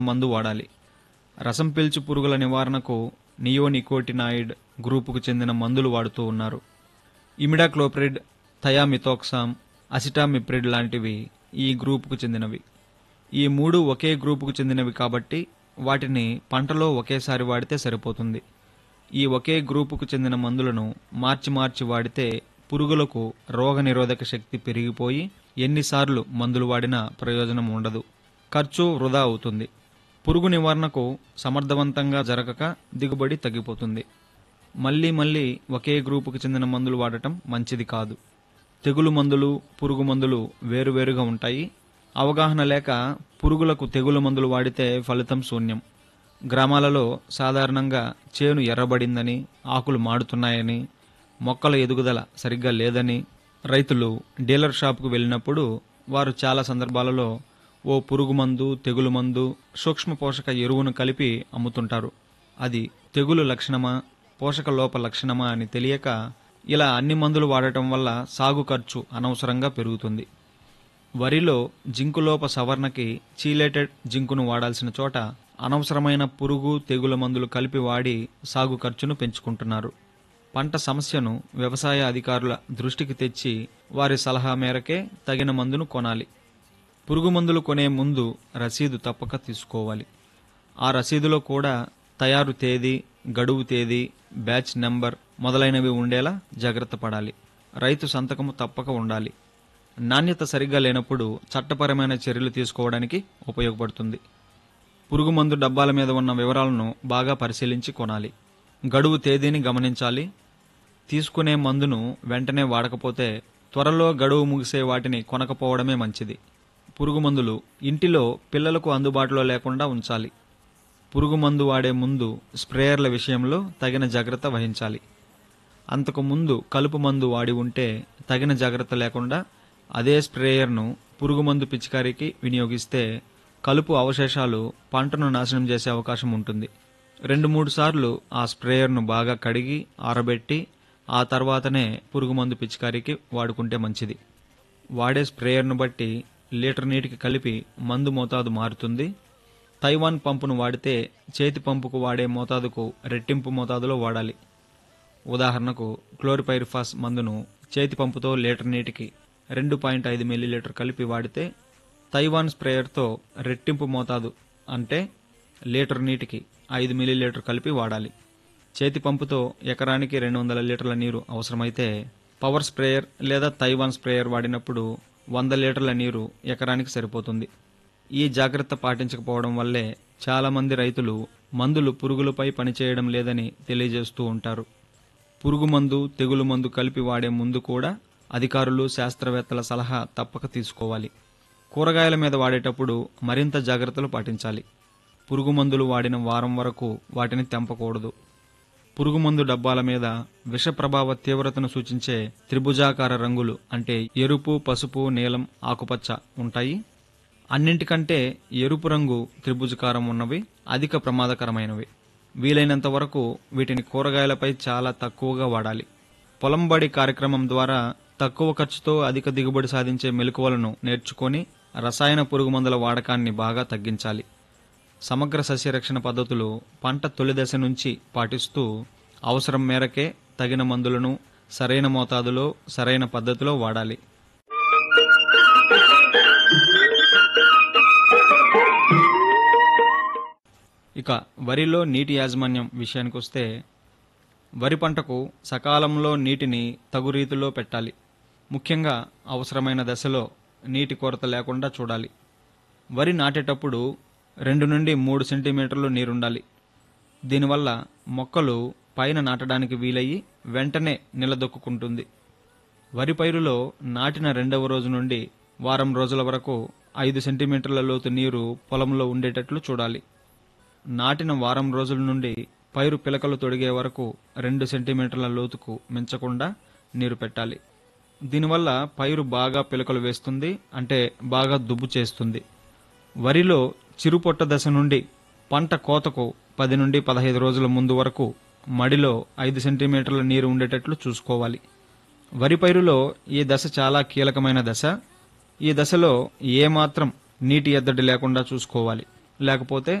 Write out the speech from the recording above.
మందు వాడాలి రసం పీల్చు పురుగుల నివారణకు నియోనికోటినాయిడ్ గ్రూపుకు చెందిన మందులు వాడుతూ ఉన్నారు ఇమిడాక్లోప్రిడ్ థయామిథోక్సామ్ అసిటామిప్రిడ్ లాంటివి ఈ గ్రూపుకు చెందినవి ఈ మూడు ఒకే గ్రూపుకు చెందినవి కాబట్టి వాటిని పంటలో ఒకేసారి వాడితే సరిపోతుంది ఈ ఒకే గ్రూపుకు చెందిన మందులను మార్చి మార్చి వాడితే పురుగులకు రోగనిరోధక శక్తి పెరిగిపోయి ఎన్నిసార్లు మందులు వాడినా ప్రయోజనం ఉండదు ఖర్చు వృధా అవుతుంది పురుగు నివారణకు సమర్థవంతంగా జరగక దిగుబడి తగ్గిపోతుంది మళ్ళీ మళ్ళీ ఒకే గ్రూపుకు చెందిన మందులు వాడటం మంచిది కాదు తెగులు మందులు పురుగు మందులు వేరువేరుగా ఉంటాయి అవగాహన లేక పురుగులకు తెగులు మందులు వాడితే ఫలితం శూన్యం గ్రామాలలో సాధారణంగా చేను ఎర్రబడిందని ఆకులు మాడుతున్నాయని మొక్కల ఎదుగుదల సరిగ్గా లేదని రైతులు డీలర్ షాపుకు వెళ్ళినప్పుడు వారు చాలా సందర్భాలలో ఓ పురుగు మందు తెగులు మందు సూక్ష్మ పోషక ఎరువును కలిపి అమ్ముతుంటారు అది తెగులు లక్షణమా పోషక లోప లక్షణమా అని తెలియక ఇలా అన్ని మందులు వాడటం వల్ల సాగు ఖర్చు అనవసరంగా పెరుగుతుంది వరిలో జింకులోప సవరణకి చీలేటెడ్ జింకును వాడాల్సిన చోట అనవసరమైన పురుగు తెగుల మందులు కలిపి వాడి సాగు ఖర్చును పెంచుకుంటున్నారు పంట సమస్యను వ్యవసాయ అధికారుల దృష్టికి తెచ్చి వారి సలహా మేరకే తగిన మందును కొనాలి పురుగు మందులు కొనే ముందు రసీదు తప్పక తీసుకోవాలి ఆ రసీదులో కూడా తయారు తేదీ గడువు తేదీ బ్యాచ్ నెంబర్ మొదలైనవి ఉండేలా జాగ్రత్త పడాలి రైతు సంతకము తప్పక ఉండాలి నాణ్యత సరిగ్గా లేనప్పుడు చట్టపరమైన చర్యలు తీసుకోవడానికి ఉపయోగపడుతుంది పురుగు మందు డబ్బాల మీద ఉన్న వివరాలను బాగా పరిశీలించి కొనాలి గడువు తేదీని గమనించాలి తీసుకునే మందును వెంటనే వాడకపోతే త్వరలో గడువు ముగిసే వాటిని కొనకపోవడమే మంచిది పురుగు మందులు ఇంటిలో పిల్లలకు అందుబాటులో లేకుండా ఉంచాలి పురుగు మందు వాడే ముందు స్ప్రేయర్ల విషయంలో తగిన జాగ్రత్త వహించాలి అంతకు ముందు కలుపు మందు వాడి ఉంటే తగిన జాగ్రత్త లేకుండా అదే స్ప్రేయర్ను పురుగు మందు పిచికారీకి వినియోగిస్తే కలుపు అవశేషాలు పంటను నాశనం చేసే అవకాశం ఉంటుంది రెండు మూడు సార్లు ఆ స్ప్రేయర్ను బాగా కడిగి ఆరబెట్టి ఆ తర్వాతనే పురుగు మందు పిచికారీకి వాడుకుంటే మంచిది వాడే స్ప్రేయర్ను బట్టి లీటర్ నీటికి కలిపి మందు మోతాదు మారుతుంది తైవాన్ పంపును వాడితే చేతి పంపుకు వాడే మోతాదుకు రెట్టింపు మోతాదులో వాడాలి ఉదాహరణకు క్లోరిపైరిఫాస్ మందును చేతి పంపుతో లీటర్ నీటికి రెండు పాయింట్ ఐదు మిల్లీలీటర్ కలిపి వాడితే తైవాన్ స్ప్రేయర్తో రెట్టింపు మోతాదు అంటే లీటర్ నీటికి ఐదు మిల్లీలీటర్ కలిపి వాడాలి చేతి పంపుతో ఎకరానికి రెండు వందల లీటర్ల నీరు అవసరమైతే పవర్ స్ప్రేయర్ లేదా తైవాన్ స్ప్రేయర్ వాడినప్పుడు వంద లీటర్ల నీరు ఎకరానికి సరిపోతుంది ఈ జాగ్రత్త పాటించకపోవడం వల్లే చాలామంది రైతులు మందులు పురుగులపై పనిచేయడం లేదని తెలియజేస్తూ ఉంటారు పురుగు మందు తెగులు మందు కలిపి వాడే ముందు కూడా అధికారులు శాస్త్రవేత్తల సలహా తప్పక తీసుకోవాలి కూరగాయల మీద వాడేటప్పుడు మరింత జాగ్రత్తలు పాటించాలి పురుగు మందులు వాడిన వారం వరకు వాటిని తెంపకూడదు పురుగు మందు డబ్బాల మీద విష ప్రభావ తీవ్రతను సూచించే త్రిభుజాకార రంగులు అంటే ఎరుపు పసుపు నీలం ఆకుపచ్చ ఉంటాయి అన్నింటికంటే ఎరుపు రంగు త్రిభుజకారం ఉన్నవి అధిక ప్రమాదకరమైనవి వీలైనంత వరకు వీటిని కూరగాయలపై చాలా తక్కువగా వాడాలి పొలంబడి కార్యక్రమం ద్వారా తక్కువ ఖర్చుతో అధిక దిగుబడి సాధించే మెలకువలను నేర్చుకొని రసాయన పురుగు మందుల వాడకాన్ని బాగా తగ్గించాలి సమగ్ర సస్యరక్షణ పద్ధతులు పంట తొలి దశ నుంచి పాటిస్తూ అవసరం మేరకే తగిన మందులను సరైన మోతాదులో సరైన పద్ధతిలో వాడాలి ఇక వరిలో నీటి యాజమాన్యం విషయానికి వస్తే వరి పంటకు సకాలంలో నీటిని తగు రీతిలో పెట్టాలి ముఖ్యంగా అవసరమైన దశలో నీటి కొరత లేకుండా చూడాలి వరి నాటేటప్పుడు రెండు నుండి మూడు సెంటీమీటర్లు నీరుండాలి దీనివల్ల మొక్కలు పైన నాటడానికి వీలయ్యి వెంటనే నిలదొక్కుంటుంది వరి పైరులో నాటిన రెండవ రోజు నుండి వారం రోజుల వరకు ఐదు సెంటీమీటర్ల లోతు నీరు పొలంలో ఉండేటట్లు చూడాలి నాటిన వారం రోజుల నుండి పైరు పిలకలు తొడిగే వరకు రెండు సెంటీమీటర్ల లోతుకు మించకుండా నీరు పెట్టాలి దీనివల్ల పైరు బాగా పిలకలు వేస్తుంది అంటే బాగా దుబ్బు చేస్తుంది వరిలో చిరుపొట్ట దశ నుండి పంట కోతకు పది నుండి పదహైదు రోజుల ముందు వరకు మడిలో ఐదు సెంటీమీటర్ల నీరు ఉండేటట్లు చూసుకోవాలి వరి పైరులో ఈ దశ చాలా కీలకమైన దశ ఈ దశలో ఏమాత్రం నీటి ఎద్దడి లేకుండా చూసుకోవాలి లేకపోతే